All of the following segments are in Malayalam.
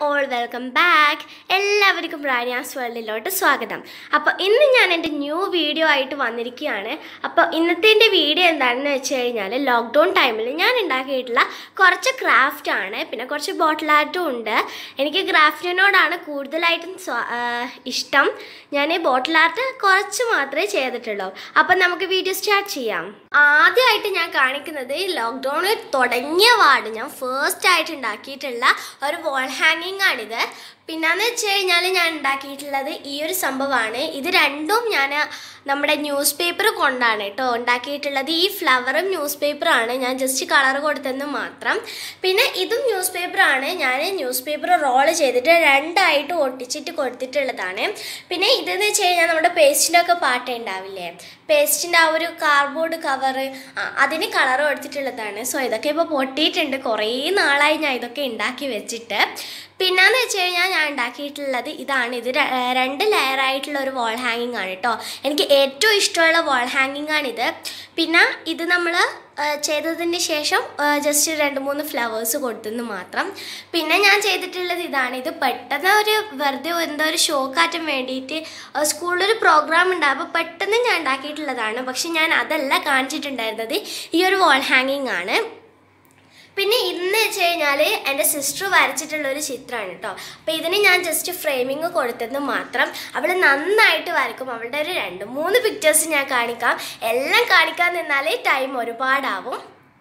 ഓൾ വെൽക്കം ബാക്ക് എല്ലാവർക്കും റാനിയാസ് വേൾഡിലോട്ട് സ്വാഗതം അപ്പോൾ ഇന്ന് ഞാൻ എൻ്റെ ന്യൂ വീഡിയോ ആയിട്ട് വന്നിരിക്കുകയാണ് അപ്പോൾ ഇന്നത്തെ എൻ്റെ വീഡിയോ എന്താണെന്ന് വെച്ച് കഴിഞ്ഞാൽ ലോക്ക്ഡൗൺ ടൈമിൽ ഞാൻ ഉണ്ടാക്കിയിട്ടുള്ള കുറച്ച് ക്രാഫ്റ്റ് ആണ് പിന്നെ കുറച്ച് ബോട്ടിൽ ആർട്ടും ഉണ്ട് എനിക്ക് ക്രാഫ്റ്റിനോടാണ് കൂടുതലായിട്ടും സ്വാ- ആ, ഇഷ്ടം ഞാൻ ബോട്ടിൽ ആർട്ട് കുറച്ച് മാത്രമേ ചെയ്തിട്ടുള്ളൂ അപ്പം നമുക്ക് വീഡിയോ സ്റ്റാർട്ട് ചെയ്യാം ആദ്യമായിട്ട് ഞാൻ കാണിക്കുന്നത് ലോക്ക്ഡൗണിൽ തുടങ്ങിയ വാർഡ് ഞാൻ ഫസ്റ്റ് ആയിട്ട് ഉണ്ടാക്കിയിട്ടുള്ള ഒരു വോൾ ഹാങ്ങിങ് ആണിത് പിന്നെന്ന് വെച്ച് കഴിഞ്ഞാൽ ഞാൻ ഉണ്ടാക്കിയിട്ടുള്ളത് ഈ ഒരു സംഭവമാണ് ഇത് രണ്ടും ഞാൻ നമ്മുടെ ന്യൂസ് പേപ്പർ കൊണ്ടാണ് കേട്ടോ ഉണ്ടാക്കിയിട്ടുള്ളത് ഈ ഫ്ലവറും ന്യൂസ് പേപ്പറാണ് ഞാൻ ജസ്റ്റ് കളർ കൊടുത്തെന്ന് മാത്രം പിന്നെ ഇതും ന്യൂസ് പേപ്പറാണ് ഞാൻ ന്യൂസ് പേപ്പർ റോൾ ചെയ്തിട്ട് രണ്ടായിട്ട് ഒട്ടിച്ചിട്ട് കൊടുത്തിട്ടുള്ളതാണ് പിന്നെ ഇതെന്ന് വെച്ച് കഴിഞ്ഞാൽ നമ്മുടെ പേസ്റ്റിൻ്റെ ഒക്കെ പാട്ട ഉണ്ടാവില്ലേ പേസ്റ്റിൻ്റെ ആ ഒരു കാർഡ്ബോർഡ് കവറ് അതിന് കളർ കൊടുത്തിട്ടുള്ളതാണ് സോ ഇതൊക്കെ ഇപ്പോൾ പൊട്ടിയിട്ടുണ്ട് കുറേ നാളായി ഞാൻ ഇതൊക്കെ ഉണ്ടാക്കി വെച്ചിട്ട് പിന്നെന്ന് വെച്ച് കഴിഞ്ഞാൽ ഞാൻ ഉണ്ടാക്കിയിട്ടുള്ളത് ഇതാണ് ഇത് ര- ഏർ രണ്ട് ലെയർ ആയിട്ടുള്ള ഒരു വാൾ ഹാങ്ങിങ് ആണ് കേട്ടോ എനിക്ക് ഏറ്റവും ഇഷ്ടമുള്ള വാൾ ഹാങ്ങിങ് ആണിത് പിന്നെ ഇത് നമ്മൾ ചെയ്തതിന് ശേഷം ജസ്റ്റ് രണ്ട് മൂന്ന് ഫ്ലവേഴ്സ് കൊടുത്തെന്ന് മാത്രം പിന്നെ ഞാൻ ചെയ്തിട്ടുള്ളത് ഇതാണ് ഇത് പെട്ടെന്ന് ഒരു വെറുതെ എന്തോ ഒരു ഷോ കാറ്റാൻ വേണ്ടിയിട്ട് സ്കൂളിലൊരു പ്രോഗ്രാം ഉണ്ട് അപ്പോൾ പെട്ടെന്ന് ഞാൻ ഉണ്ടാക്കിയിട്ടുള്ളതാണ് പക്ഷെ ഞാൻ അതല്ല കാണിച്ചിട്ടുണ്ടായിരുന്നത് ഈ ഒരു വാൾ ഹാങ്ങിങ് ആണ് പിന്നെ ഇന്ന് വെച്ച് കഴിഞ്ഞാൽ എൻ്റെ സിസ്റ്റർ വരച്ചിട്ടുള്ള ഒരു ചിത്രമാണ് കേട്ടോ അപ്പോൾ ഇതിന് ഞാൻ ജസ്റ്റ് ഫ്രെയിമിങ് കൊടുത്തെന്ന് മാത്രം അവൾ നന്നായിട്ട് വരക്കും അവളുടെ ഒരു രണ്ട് മൂന്ന് പിക്ചേഴ്സ് ഞാൻ കാണിക്കാം എല്ലാം കാണിക്കാൻ നിന്നാൽ ടൈം ഒരുപാടാവും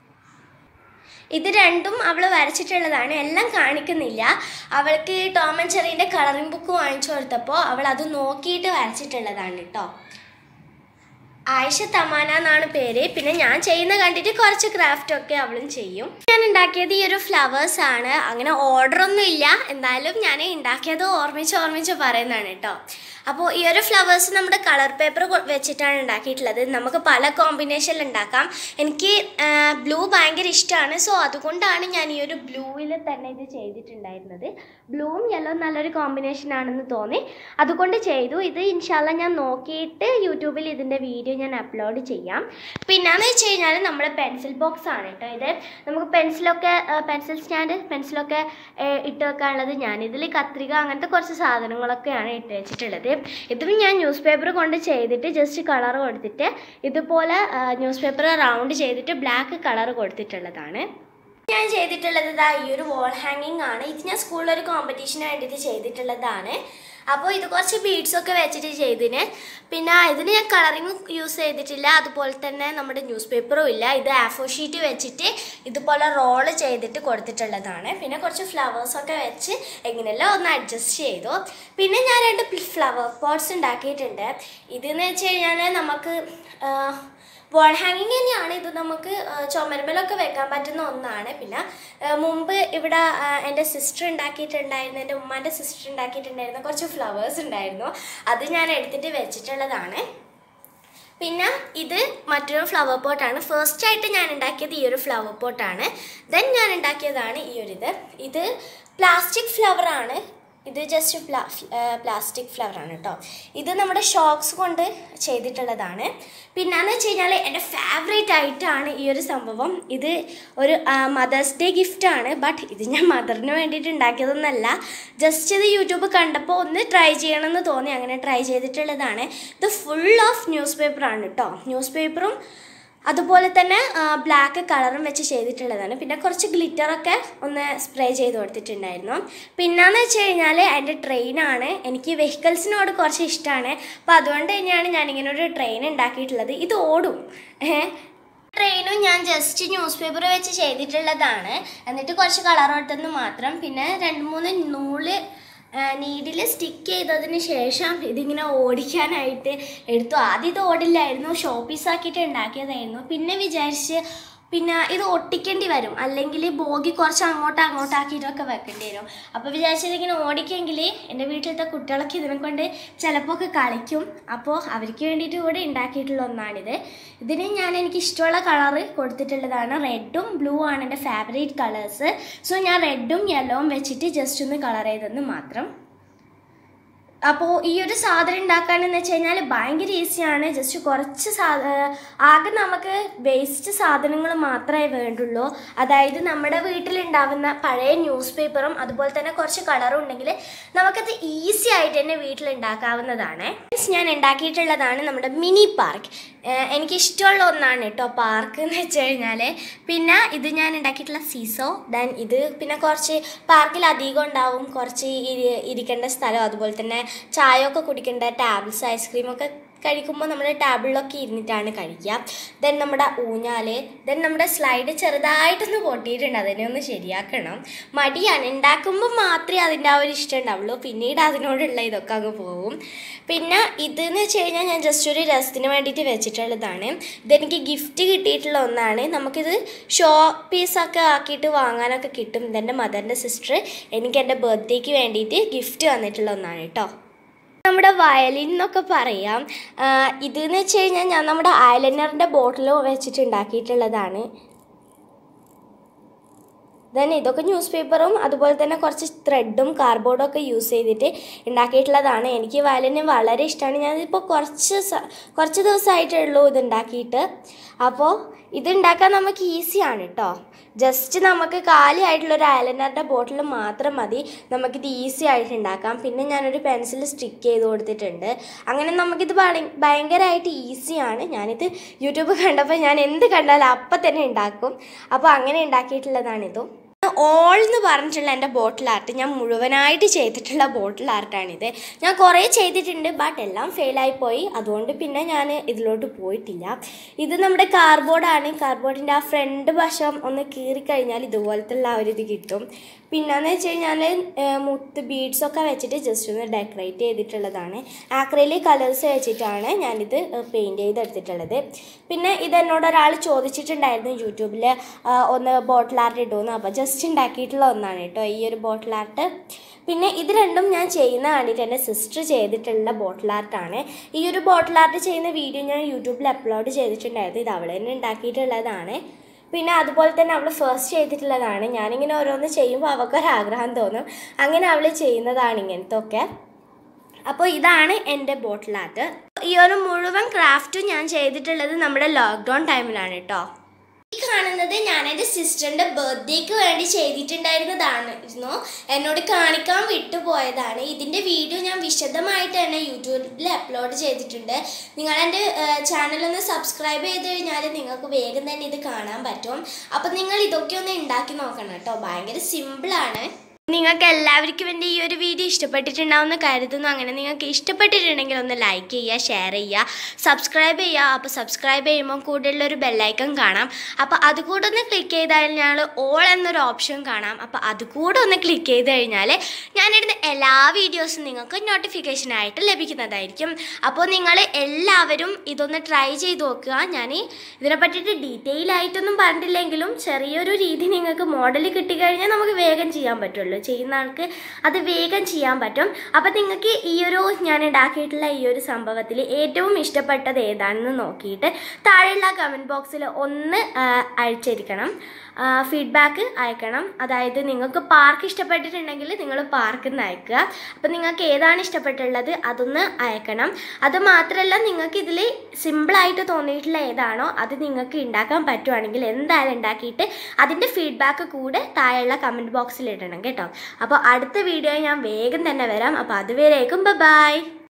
ഇത് രണ്ടും അവൾ വരച്ചിട്ടുള്ളതാണ് എല്ലാം കാണിക്കുന്നില്ല അവൾക്ക് ടോം ആൻഡ് ചെറീൻ്റെ കളറിംഗ് ബുക്ക് വാങ്ങിച്ചു കൊടുത്തപ്പോൾ അവൾ അത് നോക്കിയിട്ട് വരച്ചിട്ടുള്ളതാണ് കേട്ടോ ആയിഷ തമാന എന്നാണ് പേര് പിന്നെ ഞാൻ ചെയ്യുന്ന കണ്ടിട്ട് കുറച്ച് ക്രാഫ്റ്റ് ഒക്കെ അവളും ചെയ്യും ഞാൻ ഉണ്ടാക്കിയത് ഈ ഒരു ഫ്ലവേഴ്സ് ആണ് അങ്ങനെ ഓർഡർ ഒന്നും ഇല്ല എന്നാലും ഞാൻ ഉണ്ടാക്കിയത് ഓർമ്മിച്ച് ഓർമ്മിച്ച് പറയുന്നതാണ് കേട്ടോ അപ്പോൾ ഈ ഒരു ഫ്ലവേഴ്സ് നമ്മുടെ കളർ പേപ്പർ വെച്ചിട്ടാണ് ഉണ്ടാക്കിയിട്ടുള്ളത് നമുക്ക് പല കോമ്പിനേഷനിൽ ഉണ്ടാക്കാം എനിക്ക് ബ്ലൂ ഭയങ്കര ഇഷ്ടമാണ് സോ അതുകൊണ്ടാണ് ഞാൻ ഈ ഒരു ബ്ലൂവിൽ തന്നെ ഇത് ചെയ്തിട്ടുണ്ടായിരുന്നത് ബ്ലൂവും യെല്ലോ നല്ലൊരു കോമ്പിനേഷൻ ആണെന്ന് തോന്നി അതുകൊണ്ട് ചെയ്തു ഇത് ഇൻഷാല്ല ഞാൻ നോക്കിയിട്ട് യൂട്യൂബിൽ ഇതിൻ്റെ വീഡിയോ ഞാൻ അപ്ലോഡ് ചെയ്യാം പിന്നെന്ന് വെച്ച് കഴിഞ്ഞാൽ നമ്മുടെ പെൻസിൽ ബോക്സ് ആണ് കേട്ടോ ഇത് നമുക്ക് പെൻസിലൊക്കെ പെൻസിൽ സ്റ്റാൻഡ് പെൻസിലൊക്കെ ഏഹ്, ഇട്ട് വെക്കാനുള്ളത് ഞാൻ ഇതിൽ കത്രിക അങ്ങനത്തെ കുറച്ച് സാധനങ്ങളൊക്കെയാണ് ഇട്ട് വെച്ചിട്ടുള്ളത് ഇതും ഞാൻ ന്യൂസ് പേപ്പർ കൊണ്ട് ചെയ്തിട്ട് ജസ്റ്റ് കളർ കൊടുത്തിട്ട് ഇതുപോലെ ന്യൂസ് പേപ്പർ റൗണ്ട് ചെയ്തിട്ട് ബ്ലാക്ക് കളർ കൊടുത്തിട്ടുള്ളതാണ് ഞാൻ ചെയ്തിട്ടുള്ളത് ഇതാ ഈ ഒരു വാൾ ഹാങ്ങിങ് ആണ് ഇത് ഞാൻ സ്കൂളിൽ ഒരു കോമ്പറ്റീഷന് വേണ്ടിയിട്ട് ചെയ്തിട്ടുള്ളതാണ് അപ്പോൾ ഇത് കുറച്ച് ബീഡ്സ് ഒക്കെ വെച്ചിട്ട് ചെയ്തിന് പിന്നെ ഇതിന് ഞാൻ കളറിങ് യൂസ് ചെയ്തിട്ടില്ല അതുപോലെ തന്നെ നമ്മുടെ ന്യൂസ് പേപ്പറും ഇല്ല ഇത് ആഫോ ഷീറ്റ് വെച്ചിട്ട് ഇതുപോലെ റോള് ചെയ്തിട്ട് കൊടുത്തിട്ടുള്ളതാണ് പിന്നെ കുറച്ച് ഫ്ലവേഴ്സ് ഒക്കെ വെച്ച് എങ്ങനെയല്ലോ ഒന്ന് അഡ്ജസ്റ്റ് ചെയ്തു പിന്നെ ഞാൻ രണ്ട് ഫ്ലവർ പോട്ട്സ് ഉണ്ടാക്കിയിട്ടുണ്ട് ഇതെന്ന് വെച്ച് കഴിഞ്ഞാൽ നമുക്ക് ആ, വാൾ ഹാങ്ങിങ് തന്നെയാണ് ഇത് നമുക്ക് ആ, ചുമരുമലൊക്കെ വെക്കാൻ പറ്റുന്ന ഒന്നാണ് പിന്നെ ആ, മുമ്പ് ഇവിടെ ആ, എൻ്റെ സിസ്റ്റർ ഉണ്ടാക്കിയിട്ടുണ്ടായിരുന്ന എൻ്റെ ഉമ്മാൻ്റെ സിസ്റ്റർ ഉണ്ടാക്കിയിട്ടുണ്ടായിരുന്ന കുറച്ച് ഫ്ലവേഴ്സ് ഉണ്ടായിരുന്നു അത് ഞാൻ എടുത്തിട്ട് വെച്ചിട്ടുള്ളതാണ് പിന്നെ ഇത് മറ്റൊരു ഫ്ലവർ പോട്ടാണ് ഫസ്റ്റ് ആയിട്ട് ഞാൻ ഉണ്ടാക്കിയത് ഈ ഒരു ഫ്ലവർ പോട്ടാണ് ദെൻ ഞാൻ ഉണ്ടാക്കിയതാണ് ഈ ഒരു ഇത് ഇത് പ്ലാസ്റ്റിക് ഫ്ലവർ ആണ് ഇത് ജസ്റ്റ് പ്ലാ പ്ലാസ്റ്റിക് ഫ്ലവർ ആണ് കേട്ടോ ഇത് നമ്മുടെ ഷോക്സ് കൊണ്ട് ചെയ്തിട്ടുള്ളതാണ് പിന്നെന്ന് വെച്ച് കഴിഞ്ഞാൽ എൻ്റെ ഫേവറേറ്റ് ആയിട്ടാണ് ഈ ഒരു സംഭവം ഇത് ഒരു മദേഴ്സ് ഡേ ഗിഫ്റ്റ് ആണ് ബട്ട് ഇത് ഞാൻ മദറിന് വേണ്ടിയിട്ട് ഉണ്ടാക്കിയതൊന്നല്ല ജസ്റ്റ് ഇത് യൂട്യൂബ് കണ്ടപ്പോൾ ഒന്ന് ട്രൈ ചെയ്യണമെന്ന് തോന്നി അങ്ങനെ ട്രൈ ചെയ്തിട്ടുള്ളതാണ് ഇത് ഫുൾ ഓഫ് ന്യൂസ് പേപ്പറാണ് കേട്ടോ ന്യൂസ് പേപ്പറും അതുപോലെ തന്നെ ബ്ലാക്ക് കളറും വെച്ച് ചെയ്തിട്ടുള്ളതാണ് പിന്നെ കുറച്ച് ഗ്ലിറ്ററൊക്കെ ഒന്ന് സ്പ്രേ ചെയ്ത് കൊടുത്തിട്ടുണ്ടായിരുന്നു പിന്നെന്ന് വെച്ച് കഴിഞ്ഞാൽ അതിൻ്റെ ട്രെയിനാണ് എനിക്ക് വെഹിക്കിൾസിനോട് കുറച്ച് ഇഷ്ടമാണ് അപ്പോൾ അതുകൊണ്ട് തന്നെയാണ് ഞാനിങ്ങനെ ഒരു ട്രെയിൻ ഉണ്ടാക്കിയിട്ടുള്ളത് ഇത് ഓടും ഏഹ് ട്രെയിനും ഞാൻ ജസ്റ്റ് ന്യൂസ് പേപ്പർ വെച്ച് ചെയ്തിട്ടുള്ളതാണ് എന്നിട്ട് കുറച്ച് കളർ കൊടുത്തെന്ന് മാത്രം പിന്നെ രണ്ട് മൂന്ന് നൂല് നീഡിൽ സ്റ്റിക്ക് ചെയ്തതിന് ശേഷം ഇതിങ്ങനെ ഓടിക്കാനായിട്ട് എടുത്തു ആദ്യം ഇത് ഓടില്ലായിരുന്നു ഷോ പീസാക്കിയിട്ട് ഉണ്ടാക്കിയതായിരുന്നു പിന്നെ വിചാരിച്ച് പിന്നെ ഇത് ഒട്ടിക്കേണ്ടി വരും അല്ലെങ്കിൽ ബോഗി കുറച്ച് അങ്ങോട്ട് അങ്ങോട്ടാക്കിയിട്ടൊക്കെ വെക്കേണ്ടി വരും അപ്പോൾ വിചാരിച്ചത് ഇങ്ങനെ ഓടിക്കെങ്കിൽ എൻ്റെ വീട്ടിലത്തെ കുട്ടികളൊക്കെ ഇതിനെ കൊണ്ട് ചിലപ്പോൾ ഒക്കെ കളിക്കും അപ്പോൾ അവർക്ക് വേണ്ടിയിട്ട് കൂടെ ഉണ്ടാക്കിയിട്ടുള്ള ഒന്നാണിത് ഇതിന് ഞാൻ എനിക്ക് ഇഷ്ടമുള്ള കളറ് കൊടുത്തിട്ടുള്ളതാണ് റെഡും ബ്ലൂ ആണ് എൻ്റെ ഫേവറേറ്റ് കളേഴ്സ് സോ ഞാൻ റെഡും യെല്ലോവും വെച്ചിട്ട് ജസ്റ്റ് ഒന്ന് കളർ ചെയ്തെന്ന് മാത്രം അപ്പോൾ ഈ ഒരു സാധനം ഉണ്ടാക്കാനെന്ന് വെച്ച് കഴിഞ്ഞാൽ ഭയങ്കര ഈസിയാണ് ജസ്റ്റ് കുറച്ച് സാ ആകെ നമുക്ക് വേസ്റ്റ് സാധനങ്ങൾ മാത്രമേ വേണ്ടുള്ളൂ അതായത് നമ്മുടെ വീട്ടിലുണ്ടാവുന്ന പഴയ ന്യൂസ് പേപ്പറും അതുപോലെ തന്നെ കുറച്ച് കളറും ഉണ്ടെങ്കിൽ നമുക്കത് ഈസി ആയിട്ട് തന്നെ വീട്ടിലുണ്ടാക്കാവുന്നതാണ് ഞാൻ ഉണ്ടാക്കിയിട്ടുള്ളതാണ് നമ്മുടെ മിനി പാർക്ക് എനിക്ക് ഇഷ്ടമുള്ള ഒന്നാണ് കേട്ടോ പാർക്ക് എന്ന് വെച്ച് കഴിഞ്ഞാൽ പിന്നെ ഇത് ഞാൻ ഉണ്ടാക്കിയിട്ടുള്ള സീസോ ദെൻ ഇത് പിന്നെ കുറച്ച് പാർക്കിൽ അധികം ഉണ്ടാവും കുറച്ച് ഇരി- ഇരിക്കേണ്ട സ്ഥലം അതുപോലെ തന്നെ ചായ ഒക്കെ കുടിക്കേണ്ട ടാബ്ലറ്റ്സ് ഐസ്ക്രീമൊക്കെ കഴിക്കുമ്പോൾ നമ്മൾ ടേബിളിലൊക്കെ ഇരുന്നിട്ടാണ് കഴിക്കുക ദെൻ നമ്മുടെ ഊഞ്ഞാല് ദെൻ നമ്മുടെ സ്ലൈഡ് ചെറുതായിട്ടൊന്ന് പൊട്ടിയിട്ടുണ്ട് അതിനെ ഒന്ന് ശരിയാക്കണം മടിയാണ് ഉണ്ടാക്കുമ്പോൾ മാത്രമേ അതിൻ്റെ ആ ഒരു ഇഷ്ടം ഉണ്ടാവുള്ളൂ പിന്നീട് അതിനോടുള്ള ഇതൊക്കെ അങ്ങ് പോകും പിന്നെ ഇതെന്ന് വെച്ച് കഴിഞ്ഞാൽ ഞാൻ ജസ്റ്റ് ഒരു രസത്തിന് വേണ്ടിയിട്ട് വെച്ചിട്ടുള്ളതാണ് ഇതെനിക്ക് ഗിഫ്റ്റ് കിട്ടിയിട്ടുള്ള ഒന്നാണ് നമുക്കിത് ഷോ പീസൊക്കെ ആക്കിയിട്ട് വാങ്ങാനൊക്കെ കിട്ടും ഇതെൻ്റെ മദറിൻ്റെ സിസ്റ്റർ എനിക്ക് എൻ്റെ ബർത്ത്ഡേക്ക് വേണ്ടിയിട്ട് ഗിഫ്റ്റ് തന്നിട്ടുള്ള ഒന്നാണ് കേട്ടോ നമ്മുടെ വയലിൻ എന്നൊക്കെ പറയാം ആ, ഇതെന്ന് വെച്ച് കഴിഞ്ഞാൽ ഞാൻ നമ്മുടെ ഐലൈനറിൻ്റെ ബോട്ടിൽ വെച്ചിട്ട് ഉണ്ടാക്കിയിട്ടുള്ളതാണ് ദെൻ ഇതൊക്കെ ന്യൂസ് പേപ്പറും അതുപോലെ തന്നെ കുറച്ച് ത്രെഡും കാർഡ്ബോർഡും ഒക്കെ യൂസ് ചെയ്തിട്ട് ഉണ്ടാക്കിയിട്ടുള്ളതാണ് എനിക്ക് വയലിന് വളരെ ഇഷ്ടമാണ് ഞാനിപ്പോൾ കുറച്ച് സ- കുറച്ച് ദിവസമായിട്ടുള്ളൂ ഇത് ഉണ്ടാക്കിയിട്ട് അപ്പോൾ ഇത് ഉണ്ടാക്കാൻ നമുക്ക് ഈസിയാണ് കേട്ടോ ജസ്റ്റ് നമുക്ക് കാലിയായിട്ടുള്ള ഒരു ഐലൈനറിൻ്റെ ബോട്ടിൽ മാത്രം മതി നമുക്കിത് ഈസി ആയിട്ട് ഉണ്ടാക്കാം പിന്നെ ഞാനൊരു പെൻസിൽ സ്റ്റിക്ക് ചെയ്ത് കൊടുത്തിട്ടുണ്ട് അങ്ങനെ നമുക്കിത് ഭയ- ഭയങ്കരമായിട്ട് ഈസിയാണ് ഞാനിത് യൂട്യൂബ് കണ്ടപ്പോൾ ഞാൻ എന്ത് കണ്ടാലും അപ്പം തന്നെ ഉണ്ടാക്കും അപ്പോൾ അങ്ങനെ ഉണ്ടാക്കിയിട്ടുള്ളതാണിതും ഓൾ എന്ന് പറഞ്ഞിട്ടുള്ള എൻ്റെ ബോട്ടിൽ ആർട്ട് ഞാൻ മുഴുവനായിട്ട് ചെയ്തിട്ടുള്ള ബോട്ടിൽ ആർട്ടാണിത് ഞാൻ കുറേ ചെയ്തിട്ടുണ്ട് ബട്ട് എല്ലാം ഫെയിലായി പോയി അതുകൊണ്ട് പിന്നെ ഞാൻ ഇതിലോട്ട് പോയിട്ടില്ല ഇത് നമ്മുടെ കാർഡ്ബോർഡാണ് കാർഡ്ബോർഡിൻ്റെ ആ ഫ്രണ്ട് വശം ഒന്ന് കീറിക്കഴിഞ്ഞാൽ ഇതുപോലത്തെ ഉള്ള ആ ഒരു ഇത് കിട്ടും പിന്നെന്ന് വെച്ച് കഴിഞ്ഞാൽ മുത്ത് ബീഡ്സ് ഒക്കെ വെച്ചിട്ട് ജസ്റ്റ് ഒന്ന് ഡെക്കറേറ്റ് ചെയ്തിട്ടുള്ളതാണ് ആക്രയിലെ കളേഴ്സ് വെച്ചിട്ടാണ് ഞാനിത് പെയിൻറ് ചെയ്തെടുത്തിട്ടുള്ളത് പിന്നെ ഇത് എന്നോട് ഒരാൾ ചോദിച്ചിട്ടുണ്ടായിരുന്നു യൂട്യൂബിൽ ഒന്ന് ബോട്ടിൽ ആർട്ട് ഇടുമെന്ന് അപ്പോൾ ജസ്റ്റ് ഉണ്ടാക്കിയിട്ടുള്ള ഒന്നാണ് കേട്ടോ ഈ ഒരു ബോട്ടിൽ ആർട്ട് പിന്നെ ഇത് രണ്ടും ഞാൻ ചെയ്യുന്ന കണ്ടിട്ട് എൻ്റെ സിസ്റ്റർ ചെയ്തിട്ടുള്ള ബോട്ടിൽ ആർട്ടാണ് ഈ ഒരു ബോട്ടിൽ ആർട്ട് ചെയ്യുന്ന വീഡിയോ ഞാൻ യൂട്യൂബിൽ അപ്ലോഡ് ചെയ്തിട്ടുണ്ടായിരുന്നു ഇത് അവൾ തന്നെ ഉണ്ടാക്കിയിട്ടുള്ളതാണ് പിന്നെ അതുപോലെ തന്നെ അവൾ ഫസ്റ്റ് ചെയ്തിട്ടുള്ളതാണ് ഞാനിങ്ങനെ ഓരോന്ന് ചെയ്യുമ്പോൾ അവൾക്കൊരാഗ്രഹം തോന്നും അങ്ങനെ അവൾ ചെയ്യുന്നതാണ് ഇങ്ങനത്തെ ഒക്കെ അപ്പോൾ ഇതാണ് എൻ്റെ ബോട്ടിൽ ആർട്ട് ഈ ഒരു മുഴുവൻ ക്രാഫ്റ്റും ഞാൻ ചെയ്തിട്ടുള്ളത് നമ്മുടെ ലോക്ക്ഡൗൺ ടൈമിലാണ് കേട്ടോ ഈ കാണുന്നത് ഞാൻ എൻ്റെ സിസ്റ്ററിൻ്റെ ബർത്ത്ഡേക്ക് വേണ്ടി ചെയ്തിട്ടുണ്ടായിരുന്നതായിരുന്നു എന്നോട് കാണിക്കാൻ വിട്ടുപോയതാണ് ഇതിൻ്റെ വീഡിയോ ഞാൻ വിശദമായിട്ട് തന്നെ യൂട്യൂബിൽ അപ്ലോഡ് ചെയ്തിട്ടുണ്ട് നിങ്ങൾ എൻ്റെ ചാനലൊന്ന് സബ്സ്ക്രൈബ് ചെയ്ത് കഴിഞ്ഞാൽ നിങ്ങൾക്ക് വേഗം തന്നെ ഇത് കാണാൻ പറ്റും അപ്പം നിങ്ങൾ ഇതൊക്കെ ഒന്ന് ഉണ്ടാക്കി നോക്കണം കേട്ടോ ഭയങ്കര സിമ്പിളാണ് നിങ്ങൾക്ക് എല്ലാവർക്കും എൻ്റെ ഈ ഒരു വീഡിയോ ഇഷ്ടപ്പെട്ടിട്ടുണ്ടാവുമെന്ന് കരുതുന്നു അങ്ങനെ നിങ്ങൾക്ക് ഇഷ്ടപ്പെട്ടിട്ടുണ്ടെങ്കിൽ ഒന്ന് ലൈക്ക് ചെയ്യുക ഷെയർ ചെയ്യുക സബ്സ്ക്രൈബ് ചെയ്യുക അപ്പോൾ സബ്സ്ക്രൈബ് ചെയ്യുമ്പോൾ കൂടെയുള്ള ഒരു ബെല്ലൈക്കൺ കാണാം അപ്പോൾ അതുകൂടെ ഒന്ന് ക്ലിക്ക് ചെയ്ത് കഴിഞ്ഞാൽ ഓൾ എന്നൊരു ഓപ്ഷൻ കാണാം അപ്പോൾ അതുകൂടെ ഒന്ന് ക്ലിക്ക് ചെയ്ത് കഴിഞ്ഞാൽ ഞാനിടുന്ന എല്ലാ വീഡിയോസും നിങ്ങൾക്ക് നോട്ടിഫിക്കേഷനായിട്ട് ലഭിക്കുന്നതായിരിക്കും അപ്പോൾ നിങ്ങൾ എല്ലാവരും ഇതൊന്ന് ട്രൈ ചെയ്ത് നോക്കുക ഞാൻ ഇതിനെ പറ്റിയിട്ട് ഡീറ്റെയിൽ ആയിട്ടൊന്നും പറഞ്ഞിട്ടില്ലെങ്കിലും ചെറിയൊരു രീതി നിങ്ങൾക്ക് മോഡൽ കിട്ടിക്കഴിഞ്ഞാൽ നമുക്ക് വേഗം ചെയ്യാൻ പറ്റുള്ളൂ ചെയ്യുന്ന ആൾക്ക് അത് വേഗം ചെയ്യാൻ പറ്റും അപ്പം നിങ്ങൾക്ക് ഈ ഒരു ഞാൻ ഉണ്ടാക്കിയിട്ടുള്ള ഈ ഒരു സംഭവത്തിൽ ഏറ്റവും ഇഷ്ടപ്പെട്ടത് ഏതാണെന്ന് നോക്കിയിട്ട് താഴെയുള്ള കമൻറ്റ് ബോക്സിൽ ഒന്ന് ആ, അയച്ചിരിക്കണം ഫീഡ്ബാക്ക് അയക്കണം അതായത് നിങ്ങൾക്ക് പാർക്ക് ഇഷ്ടപ്പെട്ടിട്ടുണ്ടെങ്കിൽ നിങ്ങൾ പാർക്കിൽ നിന്ന് അയക്കുക അപ്പം നിങ്ങൾക്ക് ഏതാണ് ഇഷ്ടപ്പെട്ടുള്ളത് അതൊന്ന് അയക്കണം അത് മാത്രമല്ല നിങ്ങൾക്ക് ഇതിൽ സിമ്പിളായിട്ട് തോന്നിയിട്ടുള്ള ഏതാണോ അത് നിങ്ങൾക്ക് ഉണ്ടാക്കാൻ പറ്റുവാണെങ്കിൽ എന്തായാലും ഉണ്ടാക്കിയിട്ട് അതിൻ്റെ ഫീഡ്ബാക്ക് കൂടെ താഴെയുള്ള കമൻറ്റ് ബോക്സിൽ ഇടണം കേട്ടോ അപ്പോൾ അടുത്ത വീഡിയോ ഞാൻ വേഗം തന്നെ വരാം അപ്പോൾ അതുവരേക്കും ബൈ